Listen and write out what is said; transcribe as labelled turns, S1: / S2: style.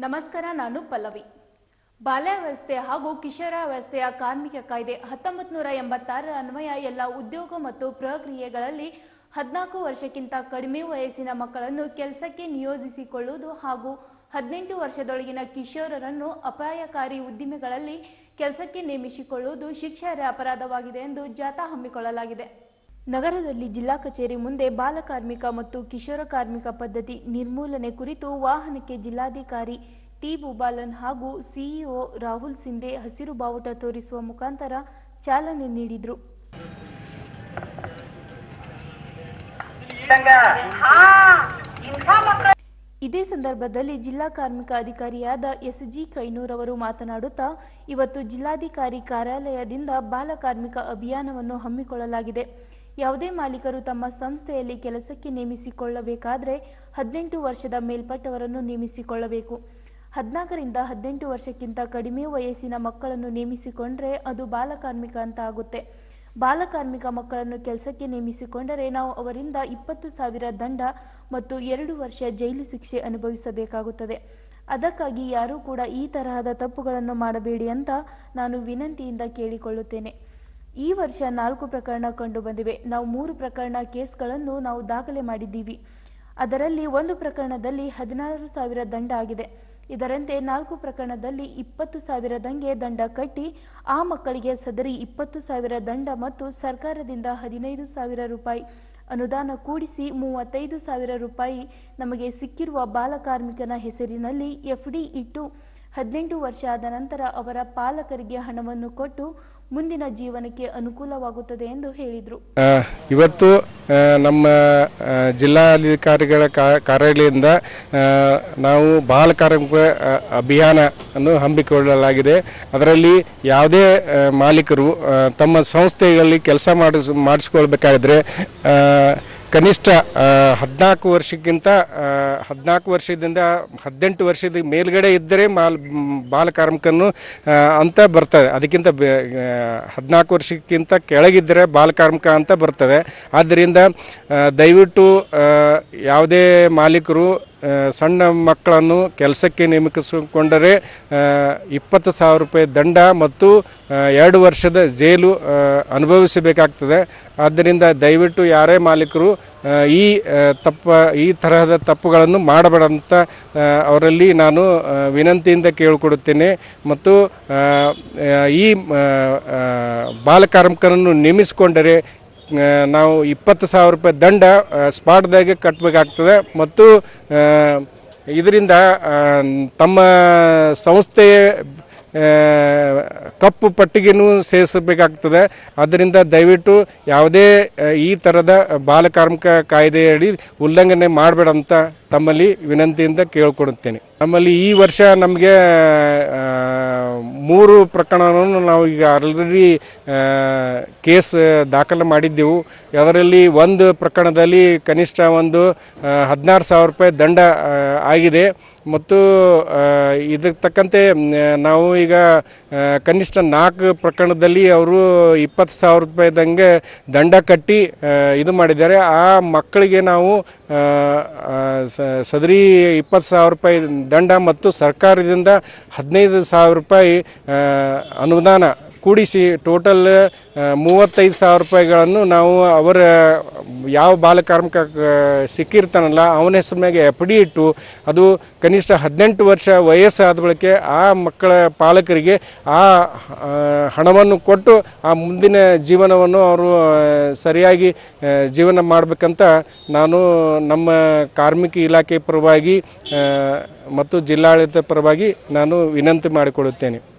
S1: ನಮಸ್ಕಾರ ನಾನು ಪಲ್ಲವಿ ಬಾಲ್ಯಾವಸ್ಥೆ ಹಾಗೂ ಕಿಶೋರಾವಸ್ಥೆಯ ಕಾರ್ಮಿಕ ಕಾಯ್ದೆ ಹತ್ತೊಂಬತ್ತು ನೂರ ಎಂಬತ್ತಾರರ ಅನ್ವಯ ಎಲ್ಲ ಉದ್ಯೋಗ ಮತ್ತು ಪ್ರಕ್ರಿಯೆಗಳಲ್ಲಿ ಹದಿನಾಲ್ಕು ವರ್ಷಕ್ಕಿಂತ ಕಡಿಮೆ ವಯಸ್ಸಿನ ಮಕ್ಕಳನ್ನು ಕೆಲಸಕ್ಕೆ ನಿಯೋಜಿಸಿಕೊಳ್ಳುವುದು ಹಾಗೂ ಹದಿನೆಂಟು ವರ್ಷದೊಳಗಿನ ಕಿಶೋರರನ್ನು ಅಪಾಯಕಾರಿ ಉದ್ದಿಮೆಗಳಲ್ಲಿ ಕೆಲಸಕ್ಕೆ ನೇಮಿಸಿಕೊಳ್ಳುವುದು ಶಿಕ್ಷಾರ್ಹ ಅಪರಾಧವಾಗಿದೆ ಎಂದು ಜಾಥಾ ಹಮ್ಮಿಕೊಳ್ಳಲಾಗಿದೆ ನಗರದಲ್ಲಿ ಜಿಲ್ಲಾ ಕಚೇರಿ ಮುಂದೆ ಬಾಲ ಕಾರ್ಮಿಕ ಮತ್ತು ಕಿಶೋರ ಕಾರ್ಮಿಕ ಪದ್ಧತಿ ನಿರ್ಮೂಲನೆ ಕುರಿತು ವಾಹನಕ್ಕೆ ಜಿಲ್ಲಾಧಿಕಾರಿ ಟಿ ಭೂಬಾಲನ್ ಹಾಗೂ ಸಿಇಒ ರಾಹುಲ್ ಸಿಂಧೆ ಹಸಿರು ಬಾವುಟ ತೋರಿಸುವ ಮುಖಾಂತರ ಚಾಲನೆ ನೀಡಿದರು ಇದೇ ಸಂದರ್ಭದಲ್ಲಿ ಜಿಲ್ಲಾ ಕಾರ್ಮಿಕ ಅಧಿಕಾರಿಯಾದ ಎಸ್ ಜಿ ಕೈನೂರ್ ಅವರು ಮಾತನಾಡುತ್ತಾ ಇವತ್ತು ಜಿಲ್ಲಾಧಿಕಾರಿ ಕಾರ್ಯಾಲಯದಿಂದ ಬಾಲ ಕಾರ್ಮಿಕ ಅಭಿಯಾನವನ್ನು ಹಮ್ಮಿಕೊಳ್ಳಲಾಗಿದೆ ಯಾವುದೇ ಮಾಲೀಕರು ತಮ್ಮ ಸಂಸ್ಥೆಯಲ್ಲಿ ಕೆಲಸಕ್ಕೆ ನೇಮಿಸಿಕೊಳ್ಳಬೇಕಾದರೆ ಹದಿನೆಂಟು ವರ್ಷದ ಮೇಲ್ಪಟ್ಟವರನ್ನು ನೇಮಿಸಿಕೊಳ್ಳಬೇಕು ಹದಿನಾಲ್ಕರಿಂದ ಹದಿನೆಂಟು ವರ್ಷಕ್ಕಿಂತ ಕಡಿಮೆ ವಯಸ್ಸಿನ ಮಕ್ಕಳನ್ನು ನೇಮಿಸಿಕೊಂಡ್ರೆ ಅದು ಬಾಲಕಾರ್ಮಿಕ ಅಂತ ಆಗುತ್ತೆ ಬಾಲಕಾರ್ಮಿಕ ಮಕ್ಕಳನ್ನು ಕೆಲಸಕ್ಕೆ ನೇಮಿಸಿಕೊಂಡರೆ ನಾವು ಅವರಿಂದ ಇಪ್ಪತ್ತು ಸಾವಿರ ದಂಡ ಮತ್ತು ಎರಡು ವರ್ಷ ಜೈಲು ಶಿಕ್ಷೆ ಅನುಭವಿಸಬೇಕಾಗುತ್ತದೆ ಅದಕ್ಕಾಗಿ ಯಾರೂ ಕೂಡ ಈ ತರಹದ ತಪ್ಪುಗಳನ್ನು ಮಾಡಬೇಡಿ ಅಂತ ನಾನು ವಿನಂತಿಯಿಂದ ಕೇಳಿಕೊಳ್ಳುತ್ತೇನೆ ಈ ವರ್ಷ ನಾಲ್ಕು ಪ್ರಕರಣ ಕಂಡು ಬಂದಿವೆ ನಾವು ಮೂರು ಪ್ರಕರಣ ಕೇಸ್ಗಳನ್ನು ನಾವು ದಾಖಲೆ ಮಾಡಿದ್ದೀವಿ ಅದರಲ್ಲಿ ಒಂದು ಪ್ರಕರಣದಲ್ಲಿ ಹದಿನಾರು ಸಾವಿರ ದಂಡ ಆಗಿದೆ ಇದರಂತೆ ನಾಲ್ಕು ಪ್ರಕರಣದಲ್ಲಿ ಇಪ್ಪತ್ತು ಸಾವಿರದಂಗೆ ದಂಡ ಕಟ್ಟಿ ಆ ಮಕ್ಕಳಿಗೆ ಸದರಿ ಇಪ್ಪತ್ತು ಸಾವಿರ ದಂಡ ಮತ್ತು ಸರ್ಕಾರದಿಂದ ಹದಿನೈದು ಸಾವಿರ ರೂಪಾಯಿ ಅನುದಾನ ಕೂಡಿಸಿ ಮೂವತ್ತೈದು ಸಾವಿರ ರೂಪಾಯಿ ನಮಗೆ ಸಿಕ್ಕಿರುವ ಬಾಲಕಾರ್ಮಿಕನ ಹೆಸರಿನಲ್ಲಿ ಎಫ್ಡಿ ಇಟ್ಟು ಹದಿನೆಂಟು ವರ್ಷ ಆದ ನಂತರ ಅವರ ಪಾಲಕರಿಗೆ ಹಣವನ್ನು ಕೊಟ್ಟು ಮುಂದಿನ ಜೀವನಕ್ಕೆ ಅನುಕೂಲವಾಗುತ್ತದೆ ಎಂದು ಹೇಳಿದರು
S2: ಆ, ಇವತ್ತು ಆ, ನಮ್ಮ ಆ, ಜಿಲ್ಲಾಧಿಕಾರಿಗಳ ಕಾ- ಕಾರ್ಯಾಲಯದಿಂದ ಆ, ನಾವು ಬಾಲ ಕಾರ್ಮಿಕ ಆ, ಅಭಿಯಾನ ಅನ್ನು ಹಮ್ಮಿಕೊಳ್ಳಲಾಗಿದೆ ಅದರಲ್ಲಿ ಯಾವುದೇ ಆ, ಮಾಲೀಕರು ಆ, ತಮ್ಮ ಸಂಸ್ಥೆಗಳಲ್ಲಿ ಕೆಲಸ ಮಾಡಿಸ್ ಮಾಡಿಸ್ಕೊಳ್ಬೇಕಾದ್ರೆ ಆ, ಕನಿಷ್ಠ ಹದಿನಾಲ್ಕು ವರ್ಷಕ್ಕಿಂತ ಹದಿನಾಲ್ಕು ವರ್ಷದಿಂದ ಹದಿನೆಂಟು ವರ್ಷದ ಮೇಲ್ಗಡೆ ಇದ್ದರೆ ಮಾಲ್ ಮ್, ಬಾಲ ಕಾರ್ಮಿಕನು ಆ, ಅಂತ ಬರ್ತದೆ ಅದಕ್ಕಿಂತ ಹದಿನಾಲ್ಕು ವರ್ಷಕ್ಕಿಂತ ಕೆಳಗಿದ್ದರೆ ಬಾಲ ಕಾರ್ಮಿಕ ಅಂತ ಬರ್ತದೆ ಆದ್ದರಿಂದ ಆ, ದಯವಿಟ್ಟು ಆ, ಯಾವುದೇ ಮಾಲೀಕರು ಆ, ಸಣ್ಣ ಮಕ್ಕಳನ್ನು ಕೆಲಸಕ್ಕೆ ನೇಮಿಸಿಕೊಂಡರೆ ಆ, ಇಪ್ಪತ್ತು ಸಾವಿರ ರೂಪಾಯಿ ದಂಡ ಮತ್ತು ಆ, ಎರಡು ವರ್ಷದ ಜೈಲು ಆ, ಅನುಭವಿಸಬೇಕಾಗ್ತದೆ ಆದ್ದರಿಂದ ದಯವಿಟ್ಟು ಯಾರೇ ಮಾಲೀಕರು ಆ, ಈ ಆ, ತಪ್ಪ ಈ ತರಹದ ತಪ್ಪುಗಳನ್ನು ಮಾಡಬೇಡಂತ ಆ, ಅವರಲ್ಲಿ ನಾನು ಆ, ವಿನಂತಿಯಿಂದ ಕೇಳಿಕೊಡುತ್ತೇನೆ ಮತ್ತು ಆ, ಆ, ಈ ಆ, ಆ, ಬಾಲಕಾರ್ಮಿಕರನ್ನು ನೇಮಿಸಿಕೊಂಡರೆ ಆ, ನಾವು ಇಪ್ಪತ್ತು ಸಾವಿರ ರೂಪಾಯಿ ದಂಡ ಸ್ಪಾಟ್ದಾಗೆ ಕಟ್ಟಬೇಕಾಗ್ತದೆ ಮತ್ತು ಆ, ಇದರಿಂದ ಆ, ತಮ್ಮ ಸಂಸ್ಥೆಯ ಆ, ಕಪ್ಪು ಪಟ್ಟಿಗೆನೂ ಸೇರಿಸಬೇಕಾಗ್ತದೆ ಆದ್ದರಿಂದ ದಯವಿಟ್ಟು ಯಾವುದೇ ಆ, ಈ ಥರದ ಬಾಲಕಾರ್ಮಿಕ ಕಾಯ್ದೆಯಡಿ ಉಲ್ಲಂಘನೆ ಮಾಡಬೇಡ ಅಂತ ತಮ್ಮಲ್ಲಿ ವಿನಂತಿಯಿಂದ ಕೇಳ್ಕೊಡುತ್ತೇನೆ ನಮ್ಮಲ್ಲಿ ಈ ವರ್ಷ ನಮಗೆ ಮೂರು ಪ್ರಕರಣವನ್ನು ನಾವು ಈಗ ಆಲ್ರೆಡಿ ಕೇಸ್ ದಾಖಲೆ ಮಾಡಿದ್ದೆವು ಅದರಲ್ಲಿ ಒಂದು ಪ್ರಕರಣದಲ್ಲಿ ಕನಿಷ್ಠ ಒಂದು ಹದಿನಾರು ಸಾವಿರ ರೂಪಾಯಿ ದಂಡ ಆ, ಆಗಿದೆ ಮತ್ತು ಆ, ಇದಕ್ಕೆ ತಕ್ಕಂತೆ ಮ್, ನಾವು ಈಗ ಆ, ಕನಿಷ್ಠ ನಾಲ್ಕು ಪ್ರಕರಣದಲ್ಲಿ ಅವರು ಇಪ್ಪತ್ತು ಸಾವಿರ ರೂಪಾಯಿದಂಗೆ ದಂಡ ಕಟ್ಟಿ ಆ, ಇದು ಮಾಡಿದ್ದಾರೆ ಆ ಮಕ್ಕಳಿಗೆ ನಾವು ಆ, ಆ, ಸ- ಸದರಿ ಇಪ್ಪತ್ತು ಸಾವಿರ ರೂಪಾಯಿ ದಂಡ ಮತ್ತು ಸರ್ಕಾರದಿಂದ ಹದಿನೈದು ಸಾವಿರ ರೂಪಾಯಿ ಆ, ಅನುದಾನ ಕೂಡಿಸಿ ಟೋಟಲ್ ಮೂವತ್ತೈದು ಸಾವಿರ ರೂಪಾಯಿಗಳನ್ನು ನಾವು ಅವರ ಯಾವ ಬಾಲಕಾರ್ಮಿಕ ಆ, ಸಿಕ್ಕಿರ್ತಾನಲ್ಲ ಅವನ ಹೆಸರು ಮ್ಯಾಗೆ ಎಫ್ ಡಿ ಇಟ್ಟು ಅದು ಕನಿಷ್ಠ ಹದಿನೆಂಟು ವರ್ಷ ವಯಸ್ಸಾದ ಬಳಿಕೆ ಆ ಮಕ್ಕಳ ಪಾಲಕರಿಗೆ ಆ ಆ, ಹಣವನ್ನು ಕೊಟ್ಟು ಆ ಮುಂದಿನ ಜೀವನವನ್ನು ಅವರು ಆ, ಸರಿಯಾಗಿ ಆ, ಜೀವನ ಮಾಡಬೇಕಂತ ನಾನು ನಮ್ಮ ಕಾರ್ಮಿಕ ಇಲಾಖೆ ಪರವಾಗಿ ಆ, ಮತ್ತು ಜಿಲ್ಲಾಡಳಿತ ಪರವಾಗಿ ನಾನು ವಿನಂತಿ ಮಾಡಿಕೊಳ್ಳುತ್ತೇನೆ